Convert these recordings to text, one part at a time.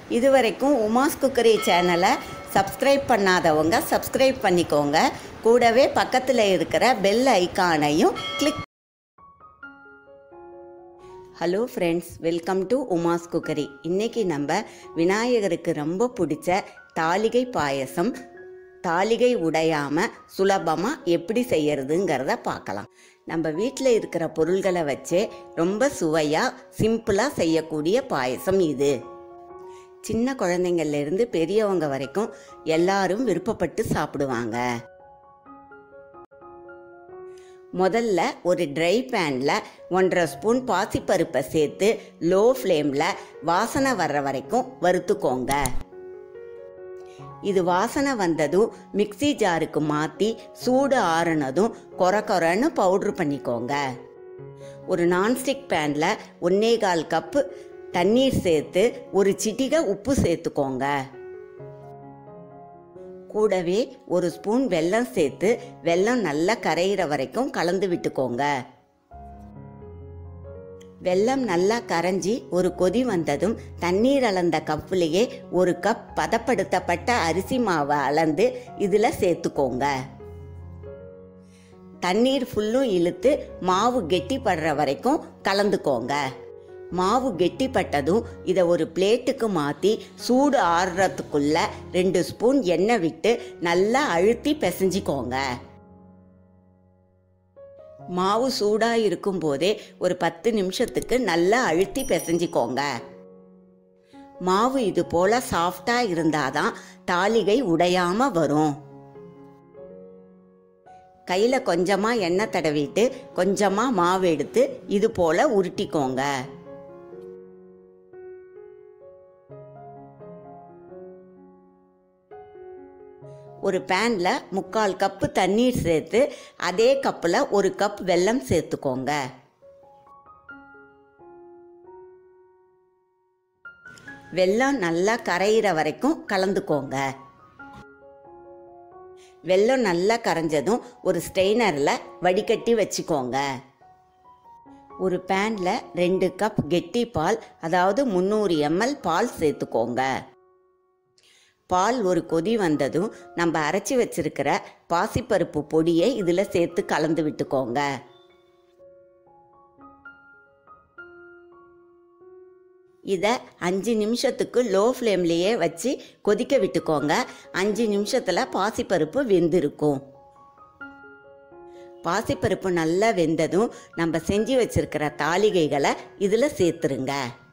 இதுவரைக்கும் உமாஸ் குக்கரி சேனலை சப்ஸ்கிரைப் பண்ணாதவங்க சப்ஸ்கிரைப் பண்ணிக்கோங்க கூடவே பக்கத்தில் இருக்கிற பெல் ஐகானையும் click hello friends welcome to Uma's cookery இன்னைக்கு நம்ம விநாயகருக்கு ரொம்ப பிடிச்ச தாளிகை பாயசம் தாளிகை உடையாம சுலபமாக எப்படி செய்யறதுங்கிறத பார்க்கலாம் நம்ம வீட்டில் இருக்கிற பொருள்களை வச்சே ரொம்ப சுவையாக சிம்பிளாக செய்யக்கூடிய பாயசம் இது சின்ன குழந்தைங்கள்ல இருந்து பெரியவங்க வரைக்கும் எல்லாரும் விருப்பப்பட்டு சாப்பிடுவாங்க முதல்ல ஒரு ட்ரை பேனில் ஒன்றரை ஸ்பூன் பாசிப்பருப்பை சேர்த்து லோ ஃப்ளேமில் வாசனை வர்ற வரைக்கும் வறுத்துக்கோங்க இது வாசனை வந்ததும் மிக்ஸி ஜாருக்கு மாற்றி சூடு ஆறுனதும் கொர கொரன்னு பவுட்ரு பண்ணிக்கோங்க ஒரு நான்ஸ்டிக் பேனில் ஒன்னே கால் கப்பு தண்ணீர் சேர்த்து ஒரு சிட்டிகை உப்பு சேர்த்துக்கோங்க கூடவே ஒரு ஸ்பூன் வெல்லம் சேர்த்து வெல்லம் நல்லா கரையிற வரைக்கும் கலந்து விட்டுக்கோங்க வெல்லம் நல்லா கரைஞ்சி ஒரு கொதி வந்ததும் தண்ணீர் அளந்த கப்புலேயே ஒரு கப் பதப்படுத்தப்பட்ட அரிசி மாவை அளந்து இதில் சேர்த்துக்கோங்க தண்ணீர் ஃபுல்லும் இழுத்து மாவு கெட்டிப்படுற வரைக்கும் கலந்துக்கோங்க மாவு கெட்டிப்பட்டதும் இதை ஒரு பிளேட்டுக்கு மாற்றி சூடு ஆறுறதுக்குள்ள ரெண்டு ஸ்பூன் எண்ணெய் விட்டு நல்லா அழுத்தி பிசைஞ்சிக்கோங்க மாவு சூடாக இருக்கும் போதே ஒரு பத்து நிமிஷத்துக்கு நல்லா அழுத்தி பிசைஞ்சிக்கோங்க மாவு இது போல சாஃப்டா இருந்தாதான் தாளிகை உடையாம வரும் கையில கொஞ்சமா எண்ணெய் தடவிட்டு கொஞ்சமா மாவு எடுத்து இது போல உருட்டிக்கோங்க ஒரு பேனில் முக்கால் கப்பு தண்ணீர் சேர்த்து அதே கப்பில் ஒரு கப் வெல்லம் சேர்த்துக்கோங்க வெல்லம் நல்லா கரையிற வரைக்கும் கலந்துக்கோங்க வெல்லம் நல்லா கரைஞ்சதும் ஒரு ஸ்ட்ரெயினரில் வடிகட்டி வச்சுக்கோங்க ஒரு பேனில் ரெண்டு கப் கெட்டி பால் அதாவது முந்நூறு எம்எல் பால் சேர்த்துக்கோங்க பால் ஒரு கொதி வந்ததும் நம்ம அரைச்சி வச்சிருக்கிற பாசிப்பருப்பு பொடியை இதில் சேர்த்து கலந்து விட்டுக்கோங்க இதை அஞ்சு நிமிஷத்துக்கு லோ ஃப்ளேம்லேயே வச்சு கொதிக்க விட்டுக்கோங்க அஞ்சு நிமிஷத்தில் பாசிப்பருப்பு வெந்திருக்கும் பாசிப்பருப்பு நல்லா வெந்ததும் நம்ம செஞ்சு வச்சிருக்கிற தாளிகைகளை இதில் சேர்த்துருங்க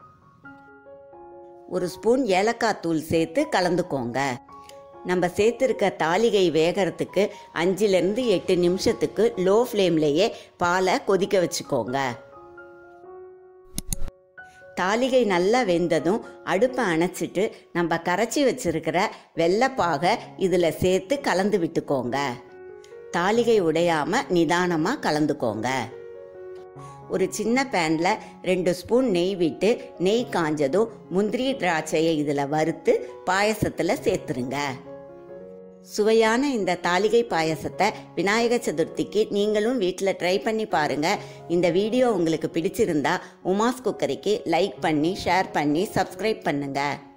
ஒரு ஸ்பூன் ஏலக்காய் தூள் சேர்த்து கலந்துக்கோங்க நம்ம சேர்த்துருக்க தாளிகை வேகிறதுக்கு அஞ்சுலேருந்து எட்டு நிமிஷத்துக்கு லோ ஃப்ளேம்லேயே பாலை கொதிக்க வச்சுக்கோங்க தாளிகை நல்லா வெந்ததும் அடுப்பை அணைச்சிட்டு நம்ம கரைச்சி வச்சிருக்கிற வெள்ளைப்பாகை இதில் சேர்த்து கலந்து விட்டுக்கோங்க தாளிகை உடையாமல் நிதானமாக கலந்துக்கோங்க ஒரு சின்ன பேனில் ரெண்டு ஸ்பூன் நெய் விட்டு நெய் காஞ்சதும் முந்திரி திராட்சையை இதில் வறுத்து பாயசத்தில் சேர்த்துருங்க சுவையான இந்த தாளிகை பாயசத்தை விநாயக சதுர்த்திக்கு நீங்களும் வீட்டில் ட்ரை பண்ணி பாருங்கள் இந்த வீடியோ உங்களுக்கு பிடிச்சிருந்தா உமாஸ் குக்கரிக்கு லைக் பண்ணி ஷேர் பண்ணி சப்ஸ்கிரைப் பண்ணுங்கள்